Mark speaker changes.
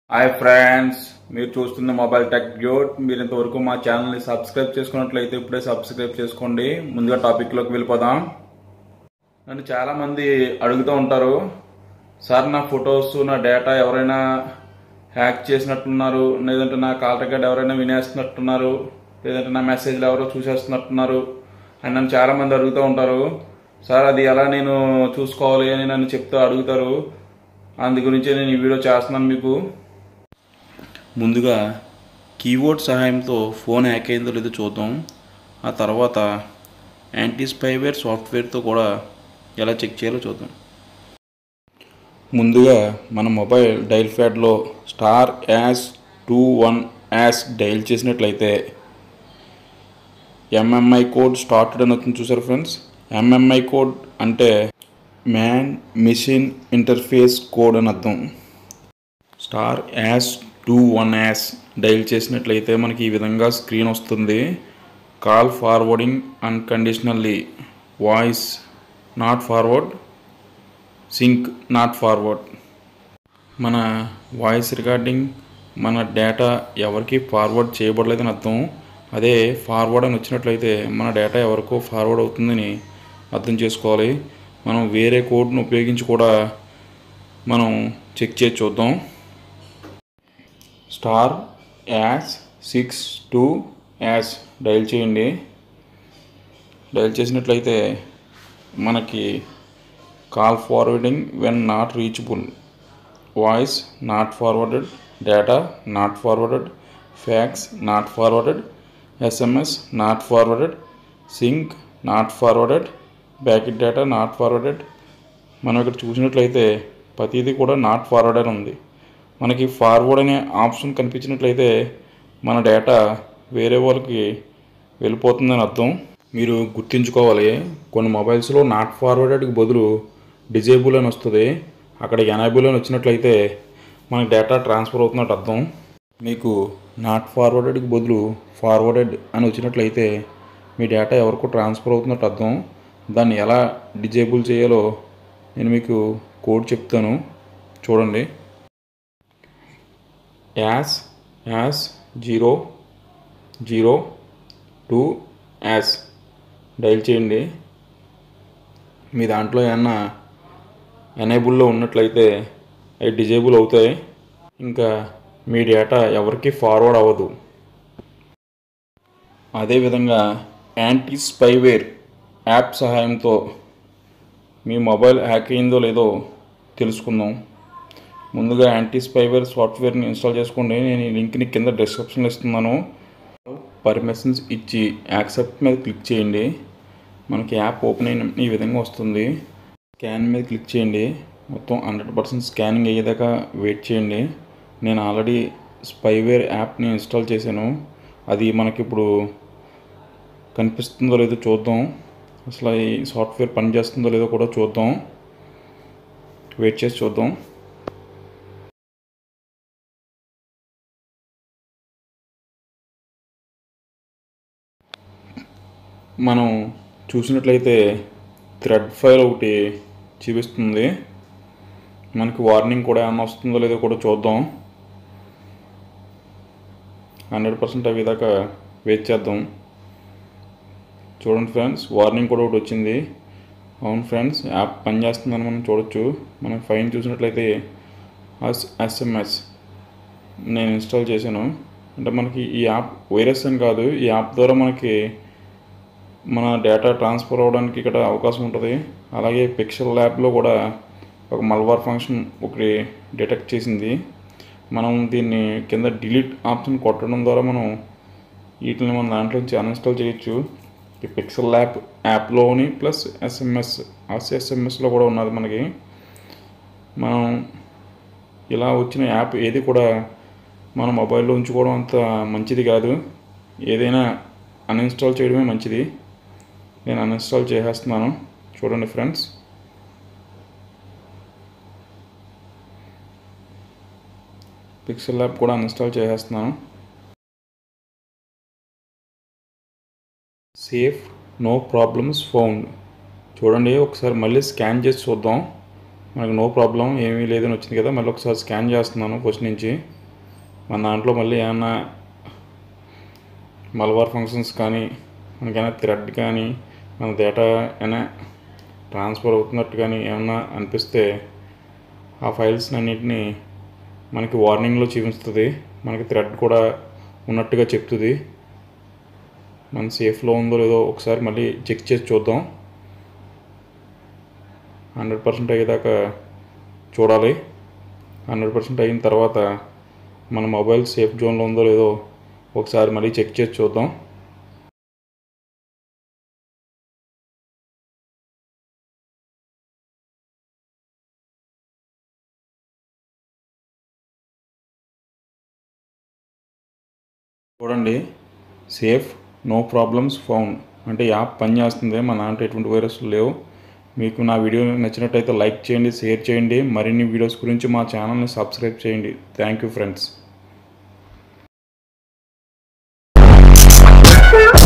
Speaker 1: hi friends మీరు చూస్తున్న mobile tech గ్యూట్ మీరు ఇంతవరకు మా ఛానల్ని సబ్స్క్రైబ్ చేసుకున్నట్లయితే ఇప్పుడే సబ్స్క్రైబ్ చేసుకోండి ముందుగా టాపిక్లోకి వెళ్ళిపోదాం నన్ను చాలా మంది అడుగుతూ ఉంటారు సార్ నా ఫొటోస్ నా డేటా ఎవరైనా హ్యాక్ చేసినట్టున్నారు లేదంటే నా కాల్ రికార్డ్ ఎవరైనా వినేస్తున్నట్టున్నారు లేదంటే నా మెసేజ్లు ఎవరో చూసేస్తున్నట్టున్నారు అని నన్ను చాలా మంది అడుగుతూ ఉంటారు సార్ అది ఎలా నేను చూసుకోవాలి అని నన్ను చెప్తూ అడుగుతారు అందు గురించి నేను ఈ వీడియో చేస్తున్నాను మీకు ముందుగా కీబోర్డ్ సహాయంతో ఫోన్ హ్యాక్ అయిందో లేదో చూద్దాం ఆ తర్వాత యాంటీ స్పైవేర్ సాఫ్ట్వేర్తో కూడా ఎలా చెక్ చేయాలో చూద్దాం ముందుగా మన మొబైల్ డైల్ ప్యాడ్లో star hash two one hash dial చేసినట్లయితే ఎంఎంఐ కోడ్ స్టార్టెడ్ అని వచ్చింది చూసారు ఫ్రెండ్స్ ఎంఎంఐ కోడ్ అంటే మ్యాన్ మిషన్ ఇంటర్ఫేస్ కోడ్ అని అర్థం star hash two one hash dial చేసినట్లయితే మనకి ఈ విధంగా స్క్రీన్ వస్తుంది call forwarding unconditionally voice not forward sync not forward మన వాయిస్ రికార్డింగ్ మన డేటా ఎవరికి ఫార్వర్డ్ చేయబడలేదని అర్థం అదే ఫార్వర్డ్ అని వచ్చినట్లయితే మన డేటా ఎవరికో ఫార్వర్డ్ అవుతుందని అర్థం చేసుకోవాలి మనం వేరే కోడ్ను ఉపయోగించి కూడా మనం చెక్ చేసి చూద్దాం star hash six two hash dial చేయండి డైల్ చేసినట్లయితే మనకి call forwarding when not reachable voice not forwarded data not forwarded fax not forwarded SMS not forwarded sync not forwarded packet data not forwarded మనం ఇక్కడ చూసినట్లయితే ప్రతిదీ కూడా not forward అని ఉంది మనకి ఫార్వర్డ్ అనే ఆప్షన్ కనిపించినట్లయితే మన డేటా వేరే వాళ్ళకి వెళ్ళిపోతుందని అర్థం మీరు గుర్తుంచుకోవాలి కొన్ని మొబైల్స్లో నాట్ ఫార్వర్డెడ్కి బదులు డిజేబుల్ అని వస్తుంది అక్కడ ఎనాబుల్ అని వచ్చినట్లయితే మనకి డేటా ట్రాన్స్ఫర్ అవుతున్నట్టు అర్థం మీకు నాట్ ఫార్వర్డెడ్కి బదులు ఫార్వర్డెడ్ అని వచ్చినట్లయితే మీ డేటా ఎవరికో ట్రాన్స్ఫర్ అవుతున్నట్టు అర్థం దాన్ని ఎలా డిజేబుల్ చేయాలో నేను మీకు కోడ్ చెప్తాను చూడండి hash hash zero zero two hash dial చేయండి మీ దాంట్లో ఏమన్నా ఎనేబుల్లో ఉన్నట్లయితే అవి డిజేబుల్ అవుతాయి ఇంకా మీ డేటా ఎవరికి ఫార్వర్డ్ అవ్వదు అదేవిధంగా యాంటీ స్పైవేర్ యాప్ సహాయంతో మీ మొబైల్ హ్యాక్ అయిందో లేదో తెలుసుకుందాం ముందుగా యాంటీ స్పైవేర్ సాఫ్ట్వేర్ని ఇన్స్టాల్ చేసుకోండి నేను ఈ లింక్ని కింద డిస్క్రిప్షన్లో ఇస్తున్నాను పర్మిషన్స్ ఇచ్చి యాక్సెప్ట్ మీద క్లిక్ చేయండి మనకి యాప్ ఓపెన్ అయిన ఈ విధంగా వస్తుంది స్కాన్ మీద క్లిక్ చేయండి మొత్తం హండ్రెడ్ పర్సెంట్ స్కానింగ్ అయ్యేదాకా వెయిట్ చేయండి నేను ఆల్రెడీ స్పైవేర్ యాప్ని ఇన్స్టాల్ చేశాను అది మనకి ఇప్పుడు కనిపిస్తుందో లేదో చూద్దాం అసలు ఈ సాఫ్ట్వేర్ పనిచేస్తుందో లేదో కూడా చూద్దాం వెయిట్ చేసి చూద్దాం మనం చూసినట్లయితే థ్రెడ్ ఫైల్ ఒకటి చూపిస్తుంది మనకి వార్నింగ్ కూడా ఏమన్నా వస్తుందో లేదో కూడా చూద్దాం హండ్రెడ్ పర్సెంట్ అవి దాకా వెయిట్ చేద్దాం చూడండి ఫ్రెండ్స్ వార్నింగ్ కూడా ఒకటి వచ్చింది అవును ఫ్రెండ్స్ యాప్ పనిచేస్తుందని మనం చూడొచ్చు మనం ఫైన్ చూసినట్లయితే ఎస్ఎంఎస్ నేను ఇన్స్టాల్ చేశాను అంటే మనకి ఈ యాప్ వైరస్ అని కాదు ఈ యాప్ ద్వారా మనకి మన డేటా ట్రాన్స్ఫర్ అవ్వడానికి ఇక్కడ అవకాశం ఉంటుంది అలాగే పిక్సెల్ ల్యాబ్లో కూడా ఒక మల్వార్ ఫంక్షన్ ఒకటి డిటెక్ట్ చేసింది మనం దీన్ని కింద డిలీట్ ఆప్షన్ కొట్టడం ద్వారా మనం వీటిని మన దాంట్లో నుంచి అన్ఇన్స్టాల్ చేయొచ్చు ఈ పిక్సెల్ ల్యాబ్ యాప్లోని ప్లస్ ఎస్ఎంఎస్ ఎస్ఎంఎస్లో కూడా ఉన్నది మనకి మనం ఇలా వచ్చిన యాప్ ఏది కూడా మన మొబైల్లో ఉంచుకోవడం అంత మంచిది కాదు ఏదైనా అన్ఇన్స్టాల్ చేయడమే మంచిది నేను అన్ఇన్స్టాల్ చేసేస్తున్నాను చూడండి ఫ్రెండ్స్ పిక్సెల్ యాప్ కూడా అన్ఇన్స్టాల్ చేసేస్తున్నాను సేఫ్ నో ప్రాబ్లమ్స్ ఫౌండ్ చూడండి ఒకసారి మళ్ళీ స్కాన్ చేసి చూద్దాం మనకు నో ప్రాబ్లం ఏమీ లేదని వచ్చింది కదా మళ్ళీ ఒకసారి స్కాన్ చేస్తున్నాను ఫస్ట్ నుంచి మన దాంట్లో మళ్ళీ ఏమన్నా మల్వార్ ఫంక్షన్స్ కానీ మనకైనా థ్రెడ్ కానీ మన డేటా అయినా ట్రాన్స్ఫర్ అవుతున్నట్టు కానీ ఏమన్నా అనిపిస్తే ఆ ఫైల్స్ అన్నింటినీ మనకి వార్నింగ్లో చూపిస్తుంది మనకి థ్రెడ్ కూడా ఉన్నట్టుగా చెప్తుంది మన సేఫ్లో ఉందో లేదో ఒకసారి మళ్ళీ చెక్ చేసి చూద్దాం హండ్రెడ్ పర్సెంట్ అయ్యేదాకా చూడాలి హండ్రెడ్ పర్సెంట్ అయిన తర్వాత మన మొబైల్ సేఫ్ జోన్లో ఉందో లేదో ఒకసారి మళ్ళీ చెక్ చేసి చూద్దాం చూడండి సేఫ్ నో ప్రాబ్లమ్స్ ఫౌండ్ అంటే యాప్ పనిచేస్తుంది మన దాంట్లో ఎటువంటి వైరస్లు లేవు మీకు నా వీడియో నచ్చినట్టయితే లైక్ చేయండి షేర్ చేయండి మరిన్ని వీడియోస్ గురించి మా ఛానల్ని సబ్స్క్రైబ్ చేయండి థ్యాంక్ యూ ఫ్రెండ్స్